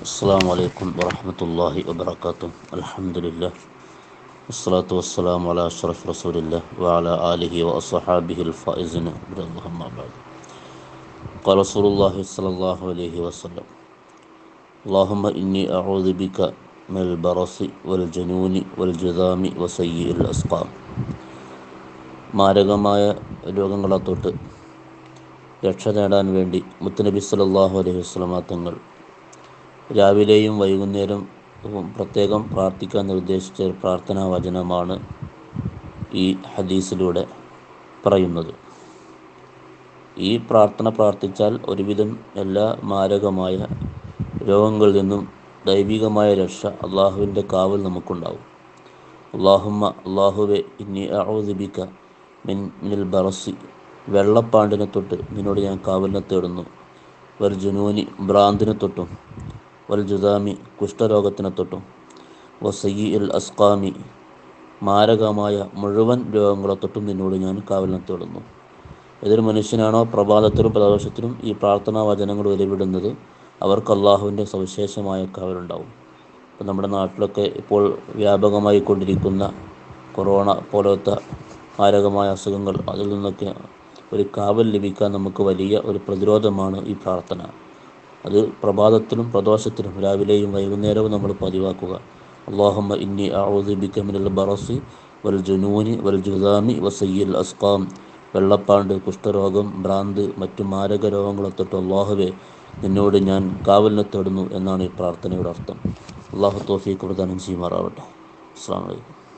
السلام عليكم ورحمة الله وبركاته الحمد لله والصلاة والسلام على أشرف رسول الله وعلى آله وأصحابه الفائزين برضا الله أما بعد قال رسول الله صلى الله عليه وسلم اللهم إني أعوذ بك من البرص والجنون والجذام وسيء الأسقام മാരകമായ രോഗങ്ങളെ തൊട്ട് രക്ഷ നേടാൻ വേണ്ടി മുത്തനബി സല്ലല്ലാഹു അലൈഹി വസല്ലമ തങ്ങൾ രാവിലെയും വൈകുന്നേരം പ്രത്യേകം പ്രാർത്ഥിക്കാൻ നിർദ്ദേശിച്ച ഒരു പ്രാർത്ഥനാ വചനമാണ് ഈ ഹദീസിലൂടെ പറയുന്നത് ഈ പ്രാർത്ഥന പ്രാർത്ഥിച്ചാൽ ഒരുവിധം എല്ലാ മാരകമായ രോഗങ്ങളിൽ നിന്നും ദൈവികമായ രക്ഷ അള്ളാഹുവിൻ്റെ കാവൽ നമുക്കുണ്ടാവും അള്ളാഹുമ്മ അള്ളാഹുവെ ഇന്നി അഊദിബിക്ക മിൻ മിനൽ ബറസി വെള്ളപ്പാണ്ടിനെ തൊട്ട് നിന്നോട് ഞാൻ കാവലിനെ തേടുന്നു വൽ ജുനൂനി ഭ്രാന്തിനെ തൊട്ടും വൽ ജുദാമി കുഷ്ഠരോഗത്തിനെ തൊട്ടും വസയി അൽ അസ്കാമി മാരകമായ മുഴുവൻ രോഗങ്ങളെ തൊട്ടും നിന്നോട് ഞാൻ കാവലിനെ തേടുന്നു ഏതൊരു മനുഷ്യനാണോ പ്രഭാതത്തിലും പ്രദോഷത്തിലും ഈ പ്രാർത്ഥനാ വചനങ്ങൾ ഉരുവിടുന്നത് അവർക്ക് അള്ളാഹുവിൻ്റെ സവിശേഷമായ കാവലുണ്ടാവും ഇപ്പം നമ്മുടെ നാട്ടിലൊക്കെ ഇപ്പോൾ വ്യാപകമായി കൊണ്ടിരിക്കുന്ന കൊറോണ പോലത്തെ മാരകമായ അസുഖങ്ങൾ അതിൽ നിന്നൊക്കെ ഒരു കാവൽ ലഭിക്കാൻ നമുക്ക് വലിയ ഒരു പ്രതിരോധമാണ് ഈ പ്രാർത്ഥന അത് പ്രഭാതത്തിലും പ്രദോഷത്തിലും രാവിലെയും വൈകുന്നേരവും നമ്മൾ പതിവാക്കുക അള്ളാഹുമ്മ ഇന്നി ഔദിബിക്ക മിനൽ ബറസി വൽ ജുനൂനി വൽ ജുദാമി വസയ്യിൽ അസ്കാം വെള്ളപ്പാണ്ട് കുഷ്ഠരോഗം ഭ്രാന്ത് മറ്റു മാരക രോഗങ്ങളെ തൊട്ട് അള്ളാഹുവെ നിന്നോട് ഞാൻ കാവലിനെ തേടുന്നു എന്നാണ് ഈ പ്രാർത്ഥനയുടെ അർത്ഥം അള്ളാഹു തോഫീക്ക് പ്രദാനം ചെയ്യുമാറാവട്ടെ അസ്സാം വലൈക്കും